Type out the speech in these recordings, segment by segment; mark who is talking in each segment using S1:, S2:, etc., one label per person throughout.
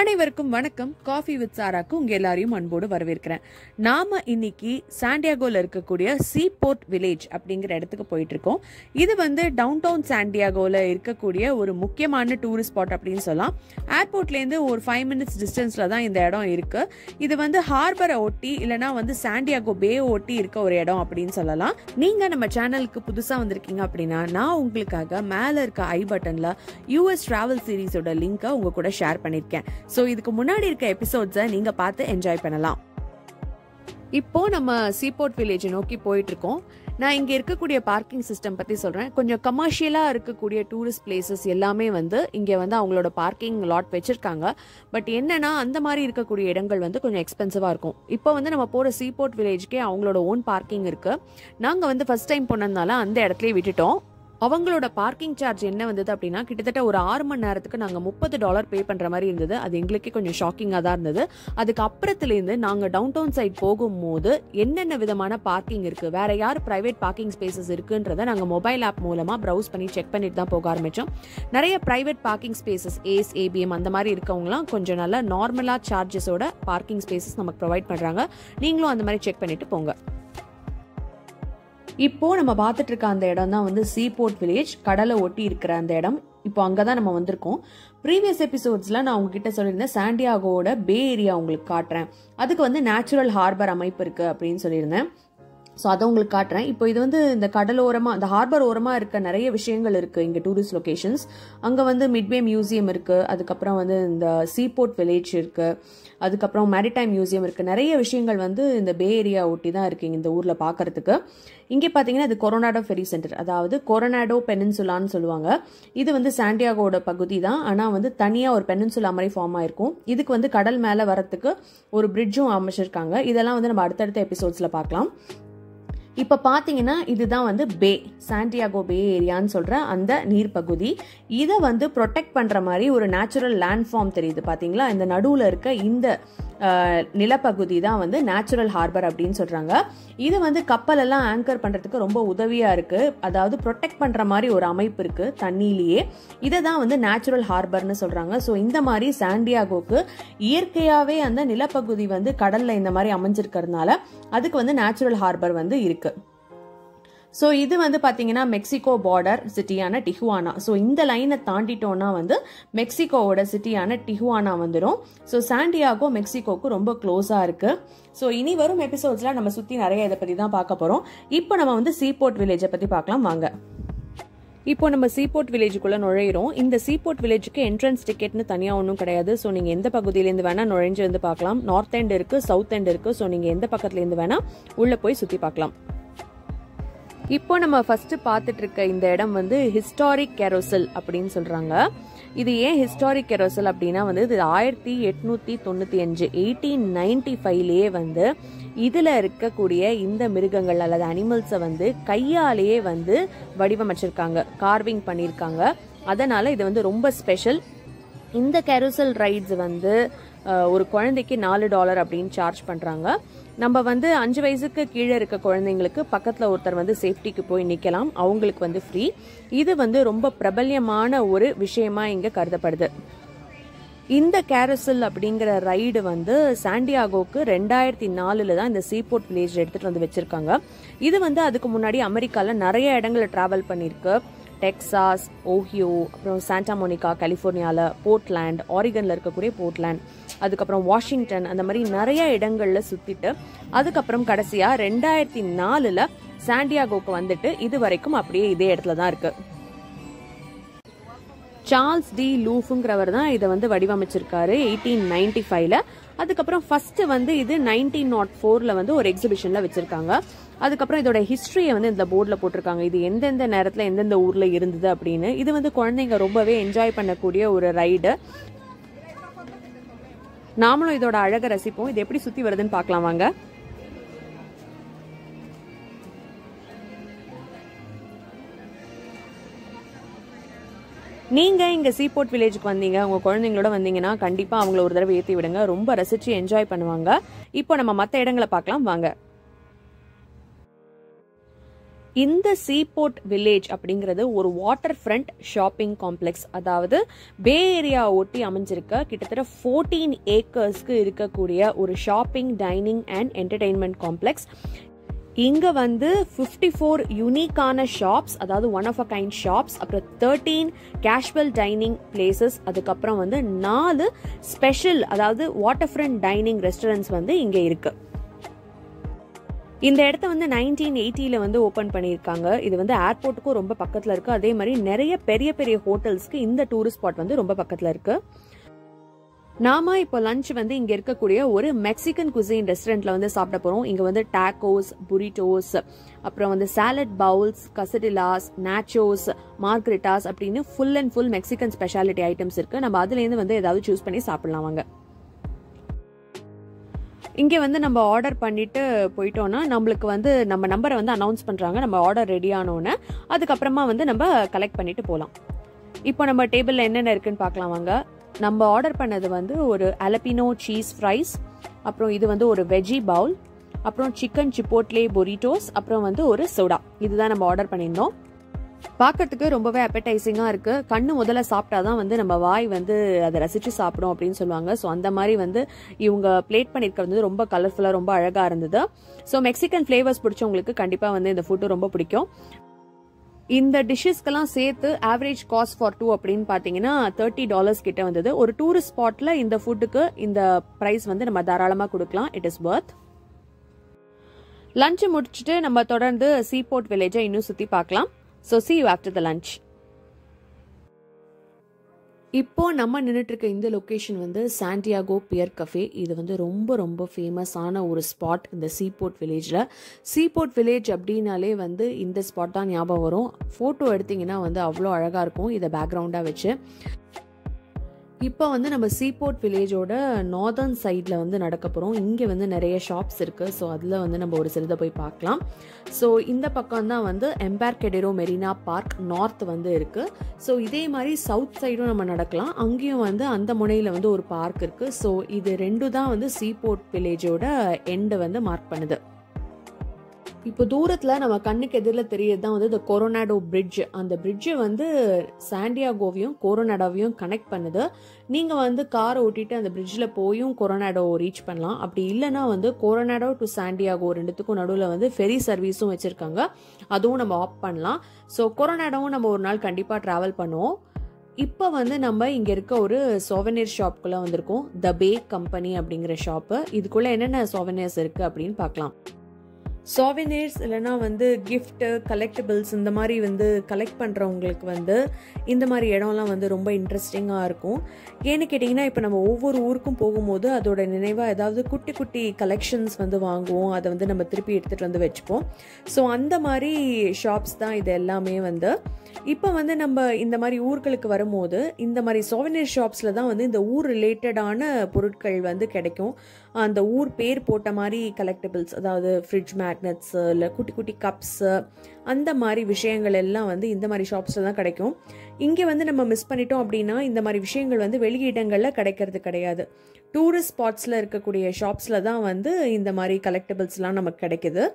S1: அனைவருக்கும் வணக்கம் coffee with சாராக்கு உங்க எல்லாரையும் அன்போடு வரவேற்கிறேன் நாம இன்னைக்கு சாண்டியாகோல இருக்கக்கூடிய சீ போர்ட் வில்லேஜ் அப்படிங்கிற இடத்துக்கு போயிட்டு இருக்கோம் இது வந்து டவுன் டவுன் சாண்டியாகோல இருக்கக்கூடிய ஒரு முக்கியமான டூரிஸ்ட் ஸ்பாட் அப்படின்னு சொல்லலாம் ஏர்போர்ட்ல இருந்து ஒரு ஃபைவ் மினிட்ஸ் டிஸ்டன்ஸ்ல தான் இந்த இடம் இருக்கு இது வந்து ஹார்பரை ஒட்டி இல்லனா வந்து சாண்டியாகோ பே ஒட்டி இருக்க ஒரு இடம் அப்படின்னு சொல்லலாம் நீங்க நம்ம சேனலுக்கு புதுசா வந்திருக்கீங்க அப்படின்னா நான் உங்களுக்காக மேல இருக்க ஐ பட்டன்ல யூஎஸ் டிராவல் சீரிஸோட லிங்கை உங்க கூட ஷேர் பண்ணிருக்கேன் ஸோ இதுக்கு முன்னாடி இருக்க எபிசோட்ஸை நீங்க பார்த்து என்ஜாய் பண்ணலாம் இப்போ நம்ம சீபோர்ட் வில்லேஜ் நோக்கி போயிட்டு இருக்கோம் நான் இங்க இருக்கக்கூடிய பார்க்கிங் சிஸ்டம் பத்தி சொல்றேன் கொஞ்சம் கமர்ஷியலா இருக்கக்கூடிய டூரிஸ்ட் பிளேசஸ் எல்லாமே வந்து இங்க வந்து அவங்களோட பார்க்கிங் லாட் வச்சிருக்காங்க பட் என்னன்னா அந்த மாதிரி இருக்கக்கூடிய இடங்கள் வந்து கொஞ்சம் எக்ஸ்பென்சிவா இருக்கும் இப்போ வந்து நம்ம போற சீபோர்ட் வில்லேஜ்க்கே அவங்களோட ஓன் பார்க்கிங் இருக்கு நாங்க வந்து ஃபர்ஸ்ட் டைம் போனதுனால அந்த இடத்துலயே விட்டுட்டோம் அவங்களோட பார்க்கிங் சார்ஜ் என்ன வந்தது அப்படின்னா கிட்டத்தட்ட ஒரு ஆறு மணி நேரத்துக்கு நாங்கள் முப்பது டாலர் பே பண்ணுற மாதிரி இருந்தது அது எங்களுக்கே கொஞ்சம் ஷாக்கிங்காக தான் இருந்தது அதுக்கு அப்புறத்துலேருந்து நாங்கள் டவுன் டவுன் சைட் போகும்போது என்னென்ன விதமான பார்க்கிங் இருக்குது வேற யார் ப்ரைவேட் பார்க்கிங் ஸ்பேசஸ் இருக்குன்றதை நாங்கள் மொபைல் ஆப் மூலமாக ப்ரௌஸ் பண்ணி செக் பண்ணிட்டு தான் போக ஆரம்பித்தோம் நிறைய ப்ரைவேட் பார்க்கிங் ஸ்பேசஸ் ஏஸ் ஏபிஎம் அந்த மாதிரி இருக்கவங்களாம் கொஞ்சம் நல்லா நார்மலாக சார்ஜஸோட பார்க்கிங் ஸ்பேசஸ் நமக்கு ப்ரொவைட் பண்ணுறாங்க நீங்களும் அந்த மாதிரி செக் பண்ணிட்டு போங்க இப்போ நம்ம பார்த்துட்டு இருக்க அந்த இடம் தான் வந்து சீபோர்ட் வில்லேஜ் கடலை ஒட்டி இருக்கிற அந்த இடம் இப்போ அங்கே தான் நம்ம வந்திருக்கோம் ப்ரீவியஸ் எபிசோட்ஸில் நான் உங்ககிட்ட சொல்லியிருந்தேன் சாண்டியாகோவோட பே ஏரியா உங்களுக்கு காட்டுறேன் அதுக்கு வந்து நேச்சுரல் ஹார்பர் அமைப்பு இருக்குது அப்படின்னு சொல்லியிருந்தேன் ஸோ அதை உங்களுக்கு காட்டுறேன் இப்போ இது வந்து இந்த கடலோரமாக இந்த ஹார்பர் ஓரமாக இருக்க நிறைய விஷயங்கள் இருக்குது இங்கே டூரிஸ்ட் லொக்கேஷன்ஸ் அங்கே வந்து மிட்வே மியூசியம் இருக்குது அதுக்கப்புறம் வந்து இந்த சீபோர்ட் வில்லேஜ் இருக்குது அதுக்கப்புறம் மேரிடைம் மியூசியம் இருக்குது நிறைய விஷயங்கள் வந்து இந்த பே ஏரியா ஒட்டி தான் இருக்குது இந்த ஊரில் பார்க்கறதுக்கு இங்கே பார்த்தீங்கன்னா இது கொரோனாடோ ஃபெரி சென்டர் அதாவது கொரோனாடோ பெனின்சுலான்னு சொல்லுவாங்க இது வந்து சாண்டியாகோட பகுதி தான் ஆனால் வந்து தனியாக ஒரு பெனின்சுலா மாதிரி ஃபார்ம் ஆயிருக்கும் இதுக்கு வந்து கடல் மேலே வரத்துக்கு ஒரு பிரிட்ஜும் அமைச்சிருக்காங்க இதெல்லாம் வந்து நம்ம அடுத்தடுத்த எபிசோட்ஸில் பார்க்கலாம் இப்போ பார்த்தீங்கன்னா இதுதான் வந்து பே சாண்டியாகோ பே ஏரியான்னு சொல்கிற அந்த நீர்ப்பகுதி இதை வந்து ப்ரொடெக்ட் பண்ணுற மாதிரி ஒரு நேச்சுரல் லேண்ட் ஃபார்ம் தெரியுது பார்த்தீங்களா இந்த நடுவில் இருக்க இந்த நிலப்பகுதி தான் வந்து நேச்சுரல் ஹார்பர் அப்படின்னு சொல்கிறாங்க இது வந்து கப்பலெல்லாம் ஆங்கர் பண்ணுறதுக்கு ரொம்ப உதவியாக இருக்குது அதாவது ப்ரொடெக்ட் பண்ணுற மாதிரி ஒரு அமைப்பு இருக்குது தண்ணியிலேயே இதை தான் வந்து நேச்சுரல் ஹார்பர்னு சொல்கிறாங்க ஸோ இந்த மாதிரி சாண்டியாகோக்கு இயற்கையாகவே அந்த நிலப்பகுதி வந்து கடலில் இந்த மாதிரி அமைஞ்சிருக்கிறதுனால அதுக்கு வந்து நேச்சுரல் ஹார்பர் வந்து இருக்குது ஸோ இது வந்து பார்த்தீங்கன்னா மெக்சிகோ பார்டர் சிட்டியான டிஹுவானா ஸோ இந்த லைனை தாண்டிட்டோம்னா வந்து மெக்சிகோவோட சிட்டியான டிஹுவானா வந்துடும் ஸோ சாண்டியாகோ மெக்சிகோக்கு ரொம்ப க்ளோஸாக இருக்குது ஸோ இனி வரும் எபிசோட்ஸில் நம்ம சுற்றி நிறைய இதை பற்றி தான் பார்க்க போகிறோம் இப்போ நம்ம வந்து சீபோர்ட் வில்லேஜை பற்றி பார்க்கலாம் வாங்க இப்போ நம்ம சீபோர்ட் வில்லேஜுக்குள்ள நுழையிறோம் இந்த சீபோர்ட் வில்லேஜுக்கு என்ட்ரன்ஸ் டிக்கெட்னு தனியாக ஒன்றும் கிடையாது ஸோ நீங்கள் எந்த பகுதியிலேருந்து வேணால் நுழைஞ்சு வந்து பார்க்கலாம் நார்த் எண்ட் இருக்குது சவுத் எண்ட் இருக்குது ஸோ நீங்கள் எந்த பக்கத்துலேருந்து வேணால் உள்ளே போய் சுற்றி பார்க்கலாம் இப்போ நம்ம ஃபர்ஸ்ட் பார்த்துட்டு இருக்க இந்த இடம் வந்து ஹிஸ்டாரிக் கெரோசல் அப்படின்னு சொல்றாங்க இது ஏன் ஹிஸ்டாரிக் கெரோசல் அப்படின்னா வந்து இது ஆயிரத்தி எட்நூத்தி தொண்ணூத்தி அஞ்சு எயிட்டீன் நைன்டி ஃபைவ்லயே வந்து இதுல இருக்கக்கூடிய இந்த மிருகங்கள் அல்லது அனிமல்ஸை வந்து கையாலேயே வந்து வடிவமைச்சிருக்காங்க கார்விங் பண்ணியிருக்காங்க அதனால இது வந்து ரொம்ப ஸ்பெஷல் இந்த கெரோசல் ரைட்ஸ் வந்து ஒரு குழந்தைக்கு நாலு டாலர் அப்படின்னு சார்ஜ் பண்ணுறாங்க நம்ம வந்து அஞ்சு வயசுக்கு கீழே இருக்க குழந்தைங்களுக்கு பக்கத்தில் ஒருத்தர் வந்து சேஃப்டிக்கு போய் நிற்கலாம் அவங்களுக்கு வந்து ஃப்ரீ இது வந்து ரொம்ப பிரபல்யமான ஒரு விஷயமா இங்கே கருதப்படுது இந்த கேரசல் அப்படிங்கிற ரைடு வந்து சாண்டியாகோக்கு ரெண்டாயிரத்தி நாலுல தான் இந்த சீபோர்ட் வில்லேஜ் எடுத்துட்டு வந்து வச்சிருக்காங்க இது வந்து அதுக்கு முன்னாடி அமெரிக்கால நிறைய இடங்களை டிராவல் பண்ணியிருக்கு டெக்சாஸ் ஓஹியோ அப்புறம் சாண்டா மோனிகா கலிஃபோர்னியாவில் போர்ட்லேண்ட் ஆரிகனில் இருக்கக்கூடிய போர்ட்லேண்ட் அதுக்கப்புறம் வாஷிங்டன் அந்த மாதிரி நிறைய இடங்களில் சுற்றிட்டு அதுக்கப்புறம் கடைசியாக ரெண்டாயிரத்தி நாலில் சாண்டியாகோக்கு வந்துட்டு இது வரைக்கும் அப்படியே இதே இடத்துல தான் இருக்கு சார்ல்ஸ் டி லூஃபுங்கிறவர் தான் இதை வந்து வடிவமைச்சிருக்காரு எயிட்டீன் நைன்டி ஃபைவ்ல அதுக்கப்புறம் ஃபர்ஸ்ட் வந்து இது நைன்டீன் நாட் ஃபோர்ல வந்து ஒரு எக்ஸிபிஷன்ல வச்சிருக்காங்க அதுக்கப்புறம் இதோட ஹிஸ்டரியை வந்து இந்த போர்டில் போட்டிருக்காங்க இது எந்தெந்த நேரத்தில் எந்தெந்த ஊர்ல இருந்தது அப்படின்னு இது வந்து குழந்தைங்க ரொம்பவே என்ஜாய் பண்ணக்கூடிய ஒரு ரைடு நாமளும் இதோட அழகை ரசிப்போம் இது எப்படி சுத்தி வருதுன்னு பார்க்கலாம் வாங்க நீங்க இங்க சீபோர்ட் வில்லேஜுக்கு வந்தீங்க உங்க குழந்தைங்களோட வந்தீங்கன்னா கண்டிப்பா அவங்கள ஒரு தடவை ஏத்தி விடுங்க ரொம்ப ரசிச்சு என்ஜாய் பண்ணுவாங்க இப்போ நம்ம மத்த இடங்களை பார்க்கலாம் வாங்க இந்த சீபோர்ட் வில்லேஜ் அப்படிங்கிறது ஒரு வாட்டர் ஃப்ரண்ட் ஷாப்பிங் காம்ப்ளெக்ஸ் அதாவது பே ஏரியா ஒட்டி அமைஞ்சிருக்க கிட்டத்தட்ட ஃபோர்டீன் ஏக்கர்ஸ்க்கு இருக்கக்கூடிய ஒரு shopping dining and entertainment complex இங்க வந்து ஃபிஃப்டி ஃபோர் யூனிக்கான ஷாப்ஸ் அதாவது one of a kind shops அப்புறம் தேர்ட்டீன் கேஷுவல் டைனிங் பிளேசஸ் அதுக்கப்புறம் வந்து நாலு ஸ்பெஷல் அதாவது வாட்டர் ஃப்ரண்ட் டைனிங் ரெஸ்டாரண்ட்ஸ் வந்து இங்க இருக்கு இந்த இடத்த வந்து நைன்டீன் எயிட்டியில் வந்து ஓப்பன் பண்ணியிருக்காங்க இது வந்து ஏர்போர்ட்டுக்கும் ரொம்ப பக்கத்தில் இருக்கு அதே மாதிரி நிறைய பெரிய பெரிய ஹோட்டல்ஸ்க்கு இந்த டூரிஸ்ட் ஸ்பாட் வந்து ரொம்ப பக்கத்தில் இருக்கு நாம இப்போ லஞ்ச் வந்து இங்க இருக்கக்கூடிய ஒரு மெக்சிகன் குசின் ரெஸ்டாரண்ட்ல வந்து சாப்பிட போறோம் இங்க வந்து டாக்கோஸ் புரிட்டோஸ் அப்புறம் வந்து salad bowls quesadillas nachos margaritas அப்படின்னு full and full Mexican speciality items இருக்கு நம்ம அதுல இருந்து வந்து ஏதாவது சூஸ் பண்ணி சாப்பிடலாம் வாங்க இங்கே வந்து நம்ம ஆர்டர் பண்ணிட்டு போயிட்டோம்னா நம்மளுக்கு வந்து நம்ம நம்பரை வந்து அனௌன்ஸ் பண்ணுறாங்க நம்ம ஆர்டர் ரெடி ஆனோன்னே அதுக்கப்புறமா வந்து நம்ம கலெக்ட் பண்ணிட்டு போகலாம் இப்போ நம்ம டேபிளில் என்னென்ன இருக்குன்னு பார்க்கலாம் வாங்க நம்ம ஆர்டர் பண்ணது வந்து ஒரு அலப்பினோ சீஸ் ஃப்ரைஸ் அப்புறம் இது வந்து ஒரு வெஜ்ஜி பவுல் அப்புறம் சிக்கன் சிப்போட்லே பொரிட்டோஸ் அப்புறம் வந்து ஒரு சோடா இதுதான் நம்ம ஆர்டர் பண்ணியிருந்தோம் பார்க்கறதுக்கு ரொம்பவே அப்படைசிங்காக இருக்கு கண்ணு முதல்ல சாப்பிட்டாதான் வந்து நம்ம வாய் வந்து அதை ரசிச்சு சாப்பிடும் அப்படின்னு சொல்லுவாங்க ஸோ அந்த மாதிரி வந்து இவங்க பிளேட் பண்ணியிருக்கிறது வந்து ரொம்ப கலர்ஃபுல்லாக ரொம்ப அழகாக இருந்தது ஸோ மெக்சிகன் ஃப்ளேவர்ஸ் பிடிச்சவங்களுக்கு கண்டிப்பாக வந்து இந்த ஃபுட்டு ரொம்ப பிடிக்கும் இந்த டிஷ்ஷஸ்க்கெல்லாம் சேர்த்து ஆவரேஜ் காஸ்ட் ஃபார் டூ அப்படின்னு பார்த்தீங்கன்னா தேர்ட்டி டாலர்ஸ் கிட்ட வந்தது ஒரு டூரிஸ்ட் ஸ்பாட்ல இந்த ஃபுட்டுக்கு இந்த ப்ரைஸ் வந்து நம்ம தாராளமாக கொடுக்கலாம் இட் இஸ் பர்த் லஞ்ச் முடிச்சுட்டு நம்ம தொடர்ந்து சீபோர்ட் வில்லேஜை இன்னும் சுற்றி பார்க்கலாம் so see you after the lunch இப்போ நம்ம நின்றுட்டு இருக்க இந்த லொக்கேஷன் வந்து சாண்டியாகோ பியர் கஃபே இது வந்து ரொம்ப ரொம்ப ஃபேமஸான ஒரு ஸ்பாட் இந்த சீபோர்ட் வில்லேஜில் சீபோர்ட் வில்லேஜ் அப்படின்னாலே வந்து இந்த ஸ்பாட் தான் ஞாபகம் வரும் ஃபோட்டோ எடுத்தீங்கன்னா வந்து அவ்வளோ அழகாக இருக்கும் இதை பேக்ரவுண்டாக வச்சு இப்போ வந்து நம்ம சீபோர்ட் வில்லேஜோட நார்தர்ன் சைடில் வந்து நடக்க போகிறோம் இங்கே வந்து நிறைய ஷாப்ஸ் இருக்குது ஸோ அதில் வந்து நம்ம ஒரு சிலதை போய் பார்க்கலாம் ஸோ இந்த பக்கம் தான் வந்து எம்பேர்கெடெரோ மெரினா பார்க் நார்த் வந்து இருக்குது ஸோ இதே மாதிரி சவுத் சைடும் நம்ம நடக்கலாம் அங்கேயும் வந்து அந்த முனையில் வந்து ஒரு பார்க் இருக்குது ஸோ இது ரெண்டு தான் வந்து சீபோர்ட் வில்லேஜோட எண்டை வந்து மார்க் பண்ணுது இப்போ தூரத்தில் நம்ம கண்ணுக்கு எதிரில் தெரியறது தான் வந்து இந்த கொரோனாடோ பிரிட்ஜ் அந்த பிரிட்ஜை வந்து சாண்டியாகோவையும் கொரோனாடோவையும் கனெக்ட் பண்ணுது நீங்கள் வந்து காரை ஓட்டிட்டு அந்த பிரிட்ஜில் போயும் கொரோனாடோ ரீச் பண்ணலாம் அப்படி இல்லைனா வந்து கொரோனாடோ டு சாண்டியாகோ ரெண்டுத்துக்கும் நடுவில் வந்து ஃபெரி சர்வீஸும் வச்சுருக்காங்க அதுவும் நம்ம ஆப் பண்ணலாம் ஸோ கொரோனாடோவும் நம்ம ஒரு நாள் கண்டிப்பாக ட்ராவல் பண்ணுவோம் இப்போ வந்து நம்ம இங்கே இருக்க ஒரு சோவனியர் ஷாப்குள்ளே வந்திருக்கோம் த பே கம்பெனி அப்படிங்கிற ஷாப்பு இதுக்குள்ளே என்னென்ன சோவனியர்ஸ் இருக்குது அப்படின்னு பார்க்கலாம் சோவெனியர்ஸ் இல்லைனா வந்து கிஃப்ட்டு கலெக்டபிள்ஸ் இந்த மாதிரி வந்து கலெக்ட் பண்ணுறவங்களுக்கு வந்து இந்த மாதிரி இடம்லாம் வந்து ரொம்ப இன்ட்ரெஸ்டிங்காக இருக்கும் ஏன்னு கேட்டிங்கன்னா இப்போ நம்ம ஒவ்வொரு ஊருக்கும் போகும்போது அதோட நினைவாக ஏதாவது குட்டி குட்டி கலெக்ஷன்ஸ் வந்து வாங்குவோம் அதை வந்து நம்ம திருப்பி எடுத்துகிட்டு வந்து வச்சுப்போம் ஸோ அந்த மாதிரி ஷாப்ஸ் தான் இது எல்லாமே வந்து இப்போ வந்து நம்ம இந்த மாதிரி ஊர்களுக்கு வரும்போது இந்த மாதிரி சோவனியர் ஷாப்ஸில் தான் வந்து இந்த ஊர் ரிலேட்டடான பொருட்கள் வந்து கிடைக்கும் அந்த ஊர் பேர் போட்ட மாதிரி கலெக்டபிள்ஸ் அதாவது ஃப்ரிட்ஜ் மேக்னட்ஸு இல்லை குட்டி குட்டி கப்ஸு அந்த மாதிரி விஷயங்கள் எல்லாம் வந்து இந்த மாதிரி ஷாப்ஸில் தான் கிடைக்கும் இங்கே வந்து நம்ம மிஸ் பண்ணிட்டோம் அப்படின்னா இந்த மாதிரி விஷயங்கள் வந்து வெளியிடங்களில் கிடைக்கிறது கிடையாது டூரிஸ்ட் ஸ்பாட்ஸில் இருக்கக்கூடிய ஷாப்ஸில் தான் வந்து இந்த மாதிரி கலெக்டபிள்ஸ்லாம் நமக்கு கிடைக்குது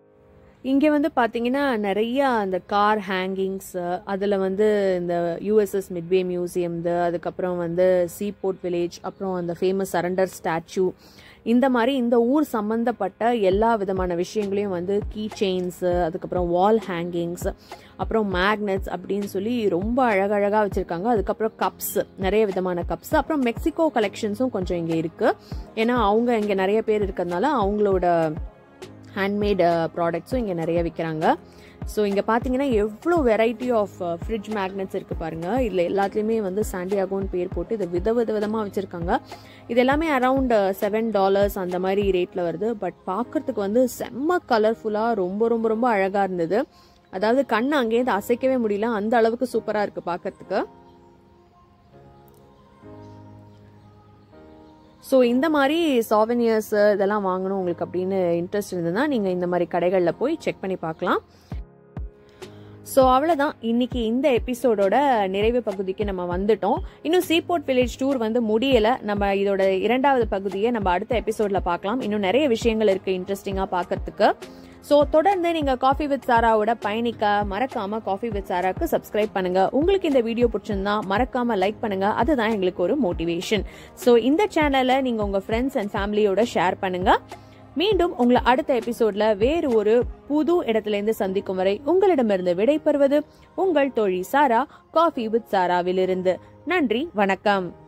S1: இங்கே வந்து பார்த்தீங்கன்னா நிறைய அந்த கார் ஹேங்கிங்ஸ் அதில் வந்து இந்த யூஎஸ்எஸ் மிட்வே மியூசியம்து அதுக்கப்புறம் வந்து சீபோர்ட் வில்லேஜ் அப்புறம் அந்த ஃபேமஸ் சரண்டர் ஸ்டாச்சு இந்த மாதிரி இந்த ஊர் சம்மந்தப்பட்ட எல்லா விதமான விஷயங்களையும் வந்து கீ செயின்ஸு அதுக்கப்புறம் வால் ஹேங்கிங்ஸ் அப்புறம் மேக்னெட்ஸ் அப்படின்னு சொல்லி ரொம்ப அழகழகாக வச்சுருக்காங்க அதுக்கப்புறம் கப்ஸ் நிறைய விதமான கப்ஸ் அப்புறம் மெக்சிகோ கலெக்ஷன்ஸும் கொஞ்சம் இங்கே இருக்குது ஏன்னா அவங்க இங்கே நிறைய பேர் இருக்கிறதுனால அவங்களோட ஹேண்ட்மேட் ப்ராடக்ட்ஸும் இங்கே நிறைய விற்கிறாங்க ஸோ இங்கே பார்த்தீங்கன்னா எவ்வளோ வெரைட்டி ஆஃப் ஃப்ரிட்ஜ் மேக்னெட்ஸ் இருக்குது பாருங்கள் இதில் எல்லாத்துலேயுமே வந்து சாண்டியாகோன்னு பேர் போட்டு இதை வித வித விதமாக வச்சுருக்காங்க இது எல்லாமே அரவுண்ட் செவன் டாலர்ஸ் அந்த மாதிரி ரேட்டில் வருது பட் பார்க்குறதுக்கு வந்து செம்ம கலர்ஃபுல்லாக ரொம்ப ரொம்ப ரொம்ப அழகாக இருந்தது அதாவது கண் அங்கேருந்து அசைக்கவே முடியல அந்த அளவுக்கு சூப்பராக இருக்குது பார்க்கறதுக்கு ஸோ இந்த மாதிரி சாவனியர்ஸ் இதெல்லாம் வாங்கணும் உங்களுக்கு அப்படின்னு இன்ட்ரெஸ்ட் இருந்ததுன்னா நீங்கள் இந்த மாதிரி கடைகளில் போய் செக் பண்ணி பார்க்கலாம் ஸோ அவ்வளோதான் இன்னைக்கு இந்த எபிசோடோட நிறைவு பகுதிக்கு நம்ம வந்துட்டோம் இன்னும் சீபோர்ட் வில்லேஜ் டூர் வந்து முடியலை நம்ம இதோட இரண்டாவது பகுதியை நம்ம அடுத்த எபிசோடில் பார்க்கலாம் இன்னும் நிறைய விஷயங்கள் இருக்குது இன்ட்ரெஸ்டிங்காக பார்க்கறதுக்கு ஸோ தொடர்ந்து நீங்க காஃபி வித் சாராவோட பயணிக்க மறக்காம காஃபி வித் சாராக்கு சப்ஸ்கிரைப் பண்ணுங்க உங்களுக்கு இந்த வீடியோ பிடிச்சிருந்தா மறக்காம லைக் பண்ணுங்க அதுதான் எங்களுக்கு ஒரு மோட்டிவேஷன் ஸோ இந்த சேனலை நீங்க உங்க ஃப்ரெண்ட்ஸ் அண்ட் ஃபேமிலியோட ஷேர் பண்ணுங்க மீண்டும் உங்களை அடுத்த எபிசோட்ல வேறு ஒரு புது இடத்துல இருந்து சந்திக்கும் வரை உங்களிடமிருந்து விடை பெறுவது உங்கள் தோழி சாரா காஃபி வித் சாராவிலிருந்து நன்றி வணக்கம்